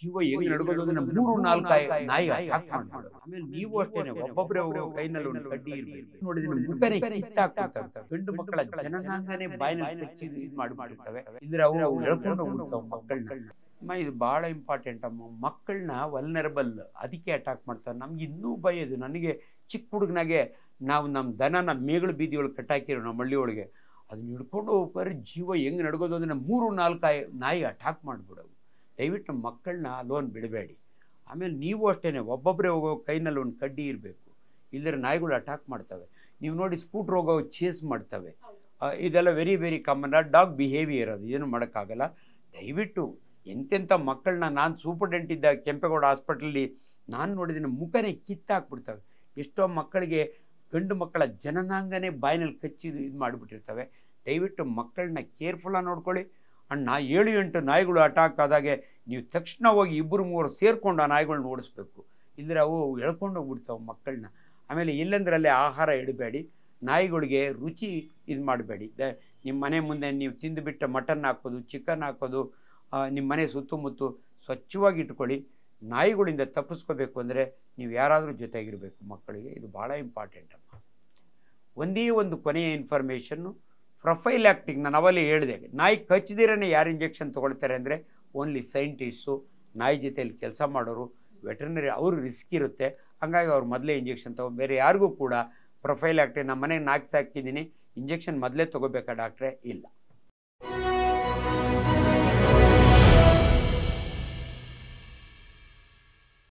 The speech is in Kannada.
ಜೀವ ಹೆಂಗ್ ನಡ್ಬೋದು ಅಂದ್ರೆ ಮೂರು ನಾಲ್ಕು ಆಯ್- ನಾಯಿ ಅಟ್ಯಾಕ್ ಮಾಡ್ಬಿಡೋದು ಆಮೇಲೆ ನೀವು ಅಷ್ಟೇನೆ ಒಬ್ಬೊಬ್ಬರೇ ಒಬ್ಬ ಕೈನಲ್ಲಿ ಒಂದು ಕಡ್ಡಿ ಇರ್ಬೇಕು ನೋಡಿದ್ರೆ ಮುಖನೇ ಕಿತ್ತಾಕ್ಬಿಡ್ತವೆ ಗಂಡು ಮಕ್ಕಳ ಜನನಾಂಗನೇ ಬಾಯಿನಲ್ಲಿ ಕಚ್ಚಿ ಇದು ಮಾಡ್ಬಿಟ್ಟಿರ್ತವೆ ಇದ್ರೆ ಅವು ಎಳ್ಕೊಂಡು ಹೋಗ್ಬಿಡ್ತಾವೆ ಮಕ್ಕಳನ್ನ ಅಮ್ಮ ಇದು ಬಹಳ ಇಂಪಾರ್ಟೆಂಟ್ ಅಮ್ಮ ಮಕ್ಕಳನ್ನ ವಲ್ನರಬಲ್ ಅದಕ್ಕೆ ಅಟ್ಯಾಕ್ ಮಾಡ್ತಾರೆ ನಮ್ಗೆ ಇನ್ನೂ ಭಯ ಇದು ನನಗೆ ಚಿಕ್ಕ ಹುಡುಗನಾಗೆ ನಾವು ನಮ್ಮ ದನನ ಮೇಗಳು ಬೀದಿ ಒಳಗೆ ಕಟ್ಟಾಕಿರೋ ನಮ್ಮ ಹಳ್ಳಿ ಒಳಗೆ ಅದನ್ನ ಹಿಡ್ಕೊಂಡು ಹೋಗ್ತಾರೆ ಜೀವ ಹೆಂಗೆ ನಡ್ಗೋದು ಅಂದ್ರೆ ಮೂರು ನಾಲ್ಕು ಆಯ್- ನಾಯಿ ಅಟ್ಯಾಕ್ ಮಾಡಿಬಿಡವು ದಯವಿಟ್ಟು ನಮ್ಮ ಮಕ್ಕಳನ್ನ ಅಲೋನ್ ಬಿಡಬೇಡಿ ಆಮೇಲೆ ನೀವು ಅಷ್ಟೇ ಒಬ್ಬೊಬ್ಬರೇ ಹೋಗೋ ಕೈನಲ್ಲಿ ಒಂದು ಕಡ್ಡಿ ಇರಬೇಕು ಇಲ್ಲದ್ರೆ ನಾಯಿಗಳು ಅಟ್ಯಾಕ್ ಮಾಡ್ತವೆ ನೀವು ನೋಡಿ ಸ್ಕೂಟ್ರ್ ಹೋಗೋ ಚೇಸ್ ಮಾಡ್ತವೆ ಆ, ಇದೆಲ್ಲ very very common dog behaviour ಅದು ಏನು ಮಾಡೋಕ್ಕಾಗಲ್ಲ ದಯವಿಟ್ಟು ಎಂತೆಂಥ ಮಕ್ಕಳನ್ನ ನಾನು ಸೂಪರ್ಡೆಂಟ್ ಇದ್ದ ಕೆಂಪೇಗೌಡ ಹಾಸ್ಪಿಟ್ಲಲ್ಲಿ ನಾನು ನೋಡಿದ್ದೀನಿ ಮುಖನೇ ಕಿತ್ತಾಕ್ಬಿಡ್ತವೆ ಎಷ್ಟೋ ಮಕ್ಕಳಿಗೆ ಗಂಡು ಮಕ್ಕಳ ಜನನಾಂಗನೇ ಬಾಯಿನಲ್ಲಿ ಕಚ್ಚಿ ಇದು ಮಾಡಿಬಿಟ್ಟಿರ್ತವೆ ದಯವಿಟ್ಟು ಮಕ್ಕಳನ್ನ ಕೇರ್ಫುಲ್ಲಾಗಿ ನೋಡ್ಕೊಳ್ಳಿ ಅಂಡ್ ನಾ ಏಳು ಎಂಟು ನಾಯಿಗಳು ಅಟ್ಯಾಕ್ ಆದಾಗೆ ನೀವು ತಕ್ಷಣ ಹೋಗಿ ಇಬ್ಬರು ಮೂವರು ಸೇರಿಕೊಂಡು ಆ ನಾಯಿಗಳನ್ನ ಓಡಿಸ್ಬೇಕು ಇಲ್ಲದ್ರೆ ಅವು ಎಳ್ಕೊಂಡು ಹೋಗ್ಬಿಡ್ತಾವೆ ಮಕ್ಕಳನ್ನ ಆಮೇಲೆ ಎಲ್ಲಂದ್ರಲ್ಲೇ ಆಹಾರ ಇಡಬೇಡಿ ನಾಯಿಗಳಿಗೆ ರುಚಿ ಇದು ಮಾಡಬೇಡಿ ದ ನಿಮ್ಮ ಮನೆ ಮುಂದೆ ನೀವು ತಿಂದುಬಿಟ್ಟ ಮಟನ್ ಹಾಕೋದು ಚಿಕನ್ ಹಾಕೋದು ಆ, ನಿಮ್ಮ ಮನೆ ಸುತ್ತಮುತ್ತ ಸ್ವಚ್ಛವಾಗಿ ಇಟ್ಕೊಳ್ಳಿ ನಾಯಿಗಳಿಂದ ತಪ್ಪಿಸ್ಕೋಬೇಕು ಅಂದರೆ ನೀವು ಯಾರಾದರೂ ಜೊತೆಗಿರಬೇಕು ಮಕ್ಕಳಿಗೆ ಇದು ಭಾಳ ಇಂಪಾರ್ಟೆಂಟ್ ಅಮ್ಮ ಒಂದೇ ಒಂದು ಕೊನೆಯ ಇನ್ಫಾರ್ಮೇಷನ್ನು ಪ್ರೊಫೈಲ್ ಆ್ಯಕ್ಟಿಂಗ್ ನಾನು ಅವಲ್ಲಿ ಹೇಳಿದೆ ನಾಯಿ ಕಚ್ದಿರೇ ಯಾರು ಇಂಜೆಕ್ಷನ್ ತೊಗೊಳ್ತಾರೆ ಅಂದರೆ ಓನ್ಲಿ ಸೈಂಟಿಸ್ಟು ನಾಯಿ ಜೊತೆಯಲ್ಲಿ ಕೆಲಸ ಮಾಡೋರು ವೆಟರ್ನರಿ ಅವರು ರಿಸ್ಕ್ ಇರುತ್ತೆ ಹಾಗಾಗಿ ಅವ್ರು ಮೊದಲೇ ಇಂಜೆಕ್ಷನ್ ತಗೋ ಬೇರೆ ಯಾರಿಗೂ ಕೂಡ ಪ್ರೊಫೈಲ್ ಆ್ಯಕ್ಟಿಂಗ್ ನಮ್ಮ ಮನೆಗೆ ನಾಲ್ಕು ಸಾಕಿದ್ದೀನಿ ಇಂಜೆಕ್ಷನ್ ಮೊದಲೇ ತೊಗೋಬೇಕಾ ಡಾಕ್ಟ್ರೇ ಇಲ್ಲ